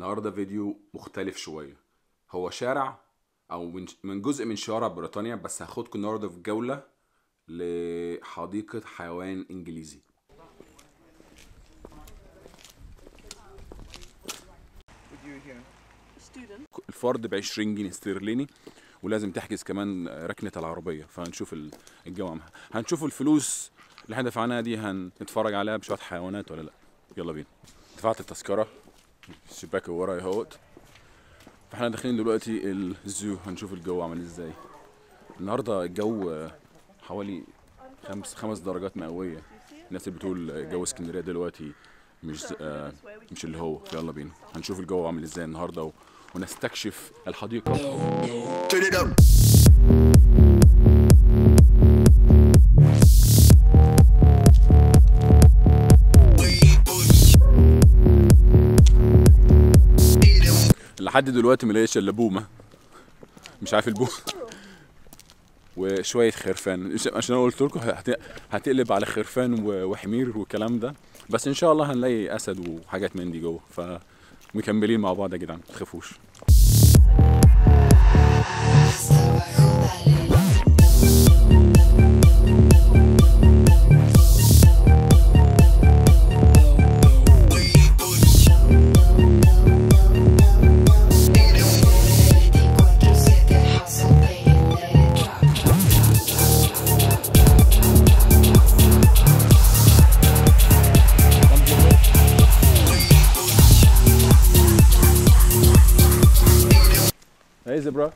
النهارده فيديو مختلف شويه هو شارع او من من جزء من شوارع بريطانيا بس هاخدكم النهارده في جوله لحديقه حيوان انجليزي with you here? student. الفرد ب 20 جنيه استرليني ولازم تحجز كمان ركنه العربيه فهنشوف ال- الجو عامها هنشوف الفلوس اللي احنا دفعناها دي هنتفرج عليها بشويه حيوانات ولا لا يلا بينا دفعت التذكره الشباك اللي ورايا اهوت فاحنا داخلين دلوقتي الزو هنشوف الجو عامل ازاي النهارده الجو حوالي خمس خمس درجات مئويه الناس اللي بتقول جو اسكندريه دلوقتي مش آه مش اللي هو يلا بينا هنشوف الجو عامل ازاي النهارده و... ونستكشف الحديقه Turn it up. لحد دلوقتي ملاقيش الا بومه مش عارف البومه وشويه خرفان إيش- عشان انا قلت لكم هت- هتقلب على خرفان و- وحمير والكلام ده بس ان شاء الله هنلاقي اسد وحاجات من دي جوه فمكملين مع بعض يا جدعان ما تخافوش هاي زبرة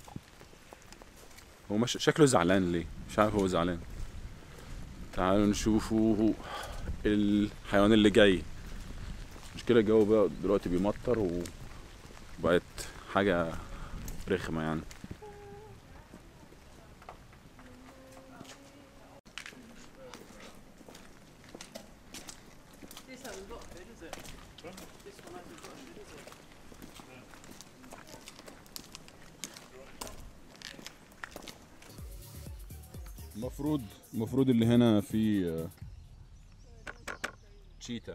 هو مش شكله زعلان ليه مش عارف هو زعلان تعالوا نشوفوا الحيوان اللي جاي مشكلة الجو بقى دلوقتي بيمطر وبقت حاجة رخمة يعني This hasn't got food, is it? This one hasn't got food, is it? المفروض المفروض اللي هنا في آه، تشيتا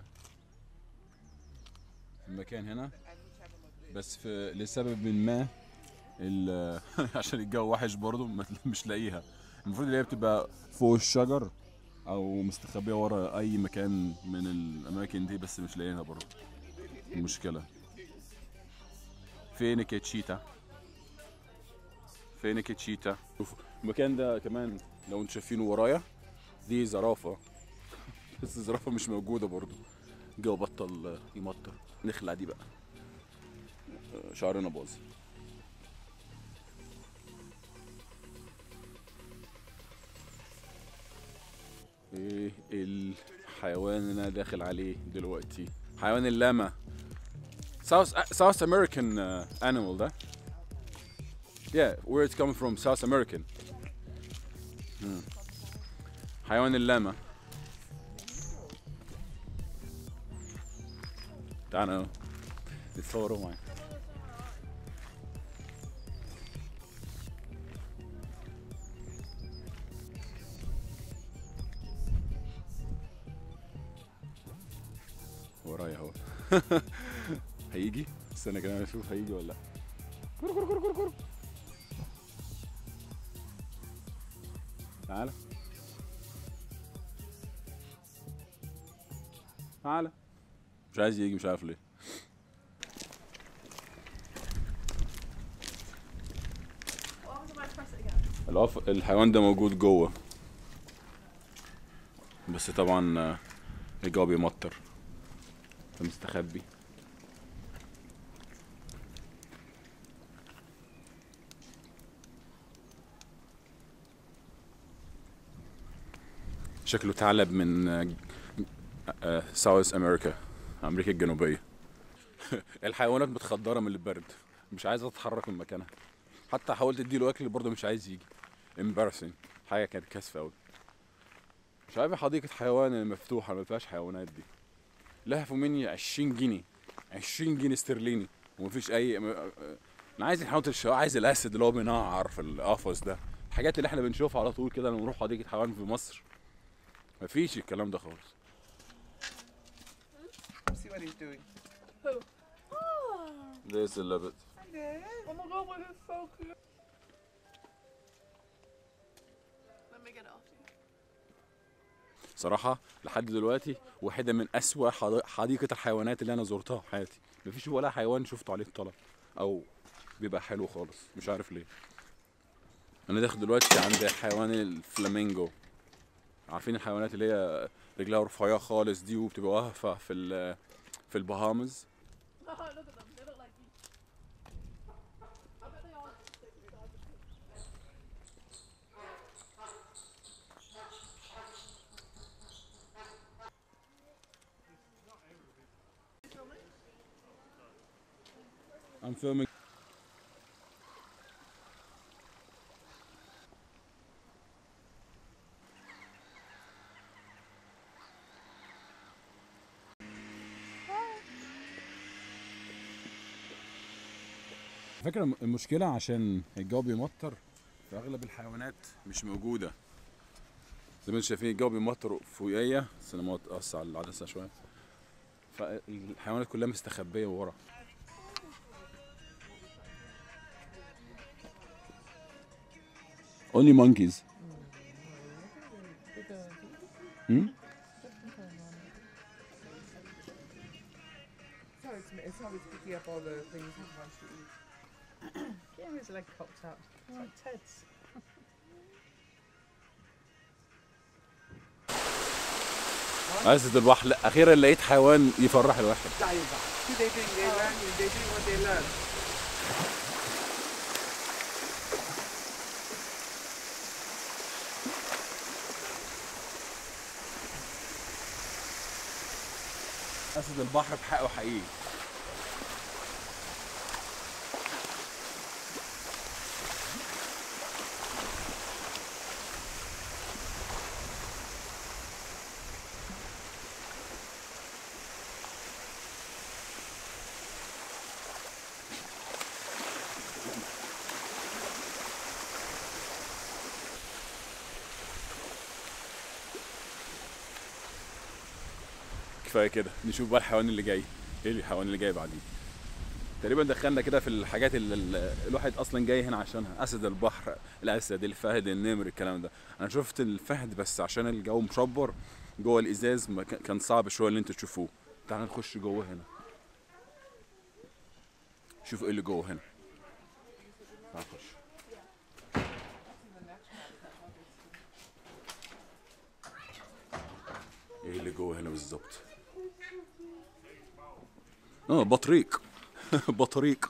في المكان هنا بس في لسبب ما ال- عشان الجو وحش برضه ما- مش لاقيها المفروض اللي هي بتبقى فوق الشجر او مستخبيه ورا اي مكان من الاماكن دي بس مش لاقيها برضه المشكله فينك يا تشيتا فينك يا تشيتا شوف المكان ده كمان لو انتوا شايفينه ورايا دي زرافة بس الزرافة مش موجودة برضو الجو بطل يمطر نخلع دي بقى آه، شعرنا باظ ايه الحيوان اللي انا داخل عليه دلوقتي حيوان اللاما South South American uh, animal ده Yeah, where it's coming from, South American. Hmm. حيوان اللاما. تعالوا نتصوروا معي. ورايا اهو. هيجي؟ استنى كده اشوف هيجي ولا لا. كر كر كر كر كر. تعالى تعالى مش عايز يجي مش عارف ليه What happens if I press it again? العف... الحيوان ده موجود جوه بس طبعا آه، الجو بيمطر فمستخبي شكله ثعلب من ساوث امريكا امريكا الجنوبيه الحيوانات متخدره من البرد مش عايزه تتحرك من مكانها حتى حاولت اديله اكل برضه مش عايز يجي embarrassing حاجه كانت كاسفه قوي مش عارف حديقه حيوان مفتوحه ما فيهاش حيوانات دي لهفوا مني 20 جنيه 20 جنيه استرليني ومفيش اي م- انا عايز الحيوانات الش... عايز الاسد اللي هو بينعر في القفص ده الحاجات اللي احنا بنشوفها على طول كده لما نروح حديقه حيوان في مصر مفيش الكلام ده خالص See what he's doing. Who? Oh, There's a little bit. Oh my god, but it's so cute. Let me get it off you. صراحة لحد دلوقتي واحدة من أسوأ حدي- حديقة الحيوانات اللي أنا زرتها في حياتي مفيش ولا حيوان شفته عليه طلب أو بيبقى حلو خالص مش عارف ليه أنا داخل دلوقتي عند حيوان الفلامينجو عارفين الحيوانات اللي هي رجلها رفيعة خالص دي وبتبقى واقفة في ال- في البهامز Oh, look at them. They look like geese. I bet they are sick beside the I'm filming فكرة المشكلة عشان الجو بيمطر فأغلب الحيوانات مش موجودة زي ما انتم شايفين الجو بيمطر فوقيا بس انا مقص على العدسة شوية فالحيوانات كلها مستخبية ورا Only monkeys. Hmm? So it's, it's always picking up all the things he wants to eat. yeah, his leg popped out. It's like Ted's. أسد البحر لا أخيرا لقيت حيوان يفرح الواحد See, they think they learn, they do what they learn. أسد البحر بحقه حقيقي كفايه كده نشوف بقى الحيوان اللي جاي ايه الحيوان اللي جاي بعدين تقريبا دخلنا كده في الحاجات اللي ال- الواحد اصلا جاي هنا عشانها اسد البحر الاسد الفهد النمر الكلام ده انا شفت الفهد بس عشان الجو مشبر جوه الازاز ما كان- كان صعب شويه اللي انتوا تشوفوه تعال نخش جوه هنا شوف ايه اللي جوه هنا تعال نخش ايه اللي جوه هنا بالظبط اه بطريق بطريق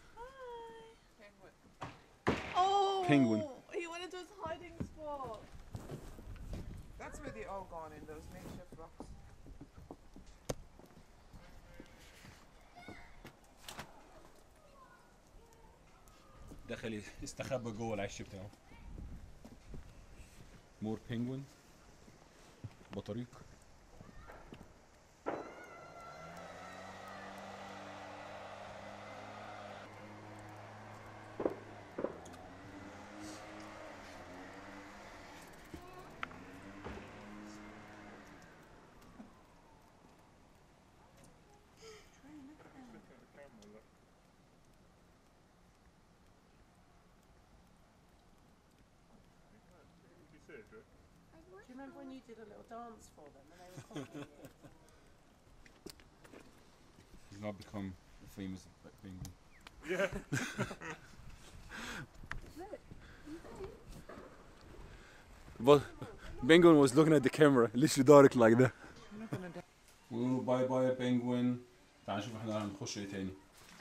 Oh! Penguin. He went into his hiding spot. That's where they all gone in those makeshift rocks. دخل استخبى جوه العش بتاعه مور بينجوين بطريق Do you remember when you did a little dance for them and they were copying you? He's not become a famous penguin. But penguin was looking at the camera ليش دارك like that ويقولوا باي باي penguin تعال نشوف احنا هنخش ايه تاني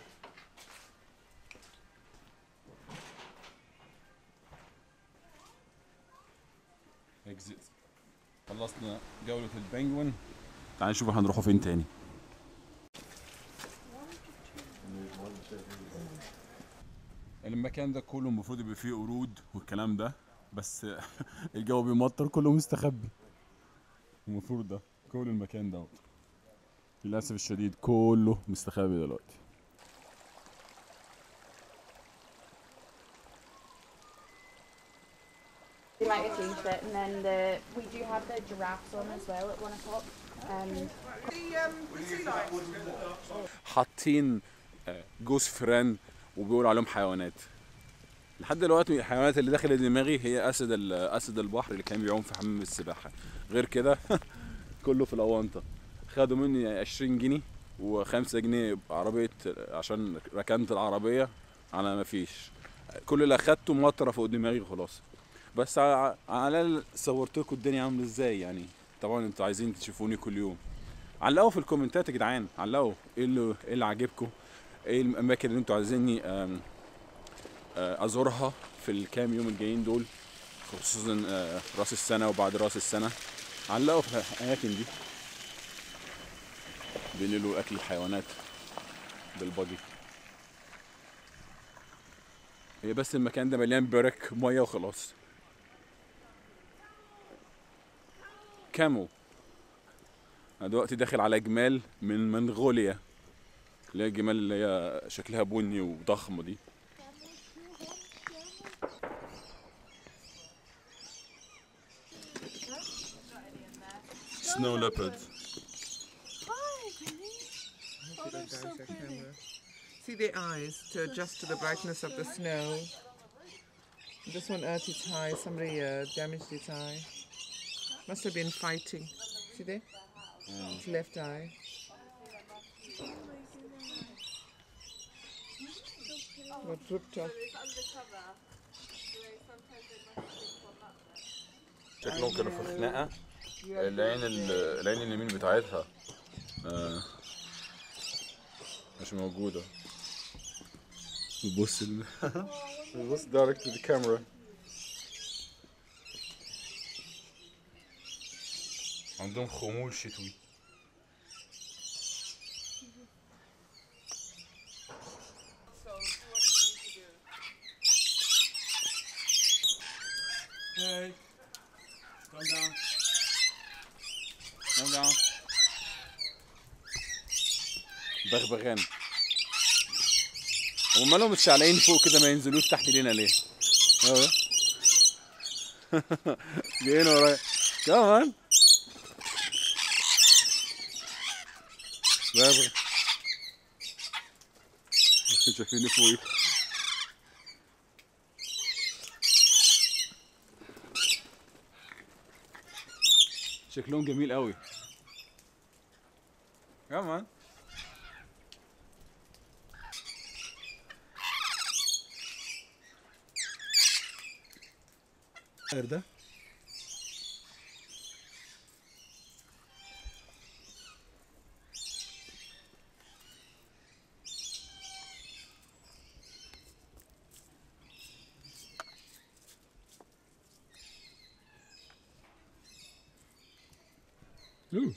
اكزيت خلصنا جولة البنجوين تعال نشوف هنروحوا فين تاني المكان ده كله المفروض يبقى فيه قرود والكلام ده بس الجو بيمطر كله مستخبي المفروض ده كل المكان دوت للأسف الشديد كله مستخبي دلوقتي You might have changed it, and then the we do have the giraffes on as well at one o'clock. Um, The, um, the sea lions. حاطين آه، جوز فران وبيقولوا عليهم حيوانات لحد دلوقتي الحيوانات اللي داخل دماغي هي اسد ال- اسد البحر اللي كان بيعوم في حمام السباحه غير كده كله في الاونطه خدوا مني 20 جنيه و5 جنيه عربيه عشان ركنت العربيه على ما فيش كل اللي اخدته مطره فوق دماغي وخلاص بس ع- على الاقل صورت لكم الدنيا عامله ازاي يعني طبعا انتوا عايزين تشوفوني كل يوم علقوا في الكومنتات يا جدعان علقوا ايه اللي ايه اللي عاجبكم ايه الاماكن اللي انتوا عايزيني آم، آه، ازورها في الكام يوم الجايين دول خصوصا آه، راس السنه وبعد راس السنه علقوا في الاماكن دي بينقلوا اكل الحيوانات بالباجي هي بس المكان ده مليان برك ميه وخلاص كامو انا دلوقتي داخل على جمال من منغوليا اللي هي الجمال اللي هي شكلها بني وضخمه دي سنو ليبرد Look at that guy's got camera. See their eyes to adjust to the brightness of the snow. This one hurt its eye. Somebody uh, damaged its eye. Must have been fighting. See there? Its left eye. Got ripped off. شكلهم كانوا في خناقه العين ال- العين اليمين بتاعتها آه مش موجوده بص ال... بص دايركت الكاميرا عندهم خمول شتوي Hey, calm down. Calm down. بغبغان هم مالهم متشعلقين فوق كده ما ينزلوش تحت لينا ليه؟ اهو جايين ورايا كمان بغبغ شايفيني فوقي شكلهم جميل قوي كمان غير ده Ooh.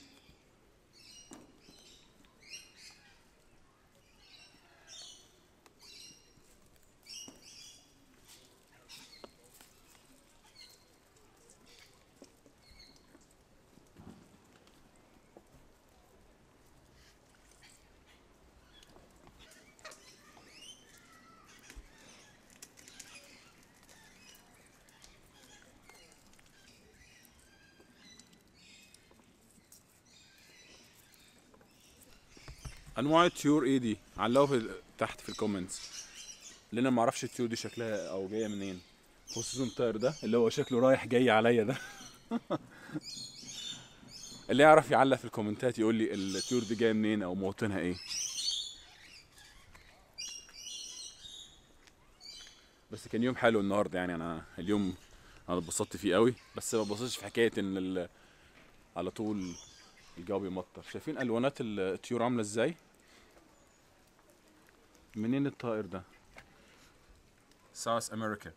انواع الطيور ايه دي علقوا في تحت في الكومنتس لان انا ما اعرفش الطيور دي شكلها او جايه منين خصوصا الطائر ده اللي هو شكله رايح جاي عليا ده اللي يعرف يعلق في الكومنتات يقول لي الطيور دي جايه منين او موطنها ايه بس كان يوم حلو النهارده يعني انا اليوم انا اتبسطت فيه قوي بس ما ببصش في حكايه ان ال- على طول الجو بيمطر شايفين الوانات الطيور عامله ازاي منين الطائر ده ساوث امريكا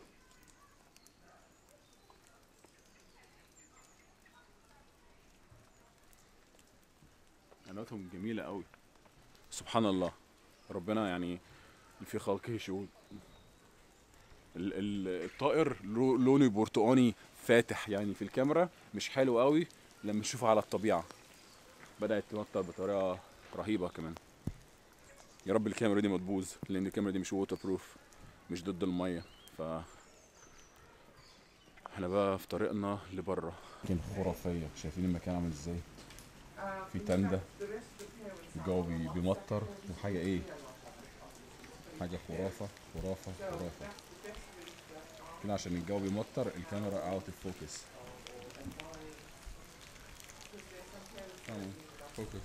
الواناتهم جميله قوي سبحان الله ربنا يعني في خلقه شهود ال- ال- الطائر لو- لونه برتقاني فاتح يعني في الكاميرا مش حلو قوي لما نشوفه على الطبيعه بدات تمطر بطريقه رهيبه كمان يا رب الكاميرا دي ما تبوظ لان الكاميرا دي مش ووتر بروف مش ضد الميه ف احنا بقى في طريقنا لبره كان خرافيه شايفين المكان عامل ازاي في تندة الجو بي- بيمطر وحاجه ايه حاجة خرافة خرافة خرافة كده عشان الجو بيمطر الكاميرا اوت اوف فوكس فوكس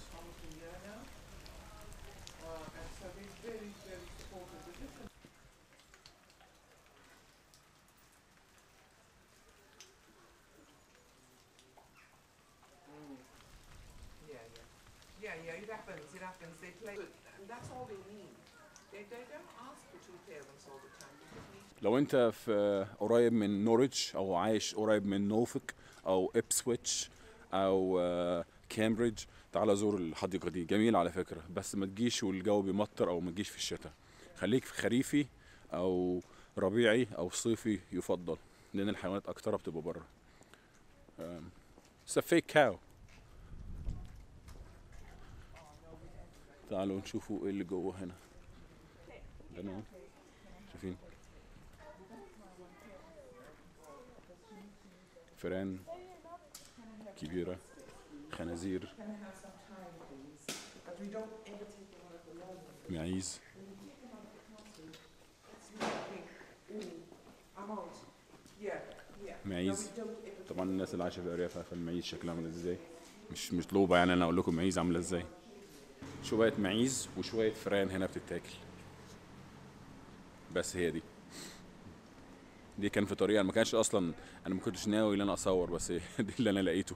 Yeah, yeah. Yeah, yeah, it happens, it happens. They play, and that's all they need. They, they don't ask for two parents all the time. They just need لو انت في قريب من نورwich او عايش قريب من نوفك او ابسويتش او آه، كامبريدج تعال زور الحديقه دي جميله على فكره بس ما تجيش والجو بيمطر او ما تجيش في الشتاء خليك في خريفي او ربيعي او صيفي يفضل لان الحيوانات اكترها بتبقى بره آم، It's a fake cow تعالوا نشوفوا ايه اللي جوه هنا هنا شايفين فئران كبيرة خنازير معيز Yeah, yeah. معيز طبعا الناس اللي عايشه في ارياف عارفه المعيز شكلها عامل ازاي مش مش طلوبه يعني انا اقول لكم معيز عامله ازاي شويه معيز وشويه فران هنا بتتاكل بس هي دي دي كان في طريقه أنا ما كانش اصلا انا ما كنتش ناوي ان انا اصور بس دي اللي انا لقيته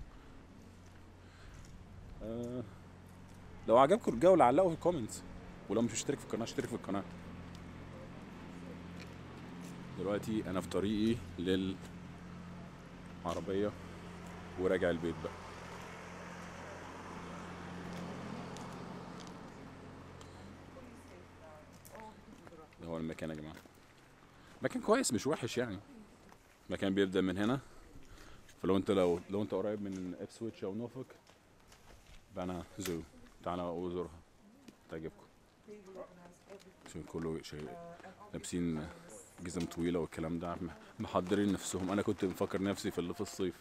آه لو عجبكم الجوله علقوا في الكومنتس ولو مش مشترك في القناه اشترك في القناه دلوقتي انا في طريقي للعربيه وراجع البيت بقى ده هو المكان يا جماعه مكان كويس مش وحش يعني مكان بيبدا من هنا فلو انت لو لو انت قريب من ابسويتش او نوفك فانا زو تعالى وزورها تعجبكم عشان كله شيء لابسين جزم طويله والكلام ده مح- محضرين نفسهم انا كنت مفكر نفسي في اللي في الصيف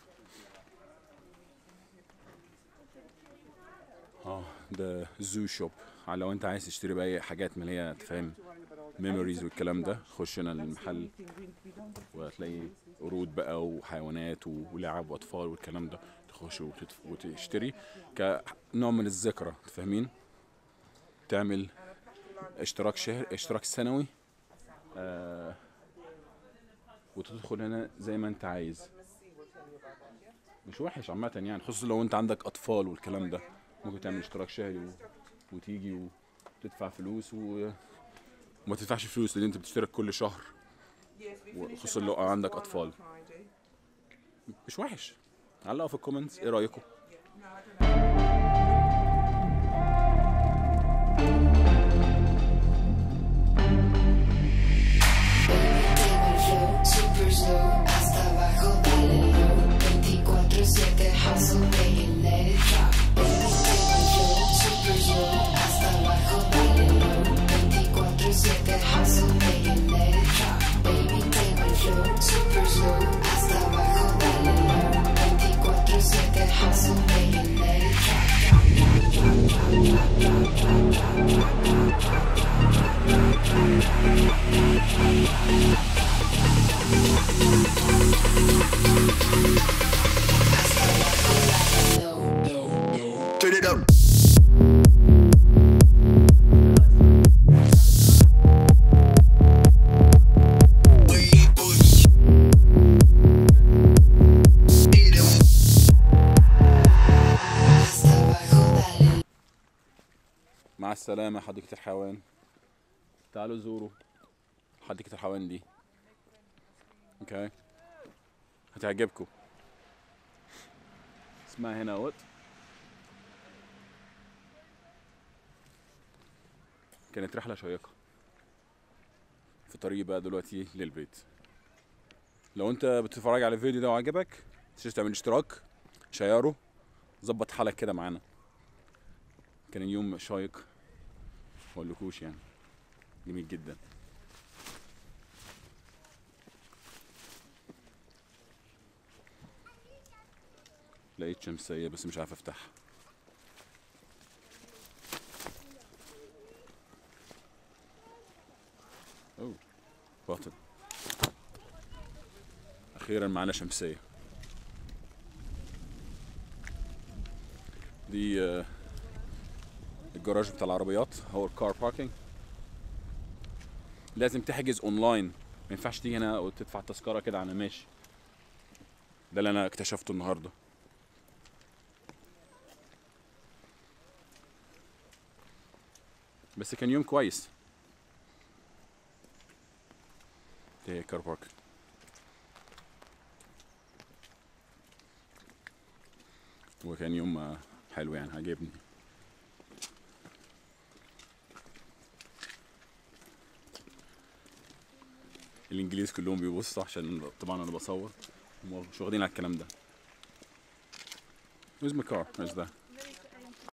اه ده زو شوب لو انت عايز تشتري بقى اي حاجات من اللي هي تفهم ميموريز والكلام ده خش هنا المحل وهتلاقي قرود بقى وحيوانات و- ولعب واطفال والكلام ده تخش وتتف- وتشتري كنوع من الذكرى فاهمين تعمل اشتراك شهر اشتراك سنوي آه وتدخل هنا زي ما انت عايز مش وحش عامة يعني خصوصا لو انت عندك اطفال والكلام ده ممكن تعمل اشتراك شهري و... وتيجي وتدفع فلوس و... وما تدفعش فلوس لان انت بتشترك كل شهر Yes, we و- finish خصوصا at لو half past عندك one on أطفال. Friday. مش وحش علقوا في الكومنتس ايه رايكم No, I don't know. flow, super slow, hasta abajo, dale low. 24-7 hustle, make it, let it drop. Baby, take my flow, super slow, hasta abajo, dale low. 24-7 hustle, make it, let it drop. Baby, take my flow, super slow, hasta abajo, dale low. 24-7 hustle, make it, let it drop. Turn it up. Hasta abajo, dale مع السلامة حديقة الحيوان تعالوا زوروا حديقة الحيوان دي اوكي هتعجبكم اسمها هنا وات كانت رحلة شيقة في طريقي بقى دلوقتي للبيت لو انت بتتفرج على الفيديو ده وعجبك متنساش تعمل اشتراك شيره ظبط حالك كده معانا كان اليوم شايق مقولكوش يعني جميل جدا لقيت شمسية بس مش عارف افتحها واخيرا معانا شمسيه دي آه، الجراج بتاع العربيات هو الكار باركينج لازم تحجز اونلاين ما ينفعش تيجي هنا وتدفع تذكره كده على ماشي ده اللي انا اكتشفته النهارده بس كان يوم كويس ده كار بارك وكان يوم آه، حلو يعني عجبني الانجليز كلهم بيبصوا عشان طبعا انا بصور هم مش واخدين على الكلام ده Where's my car? Where's that?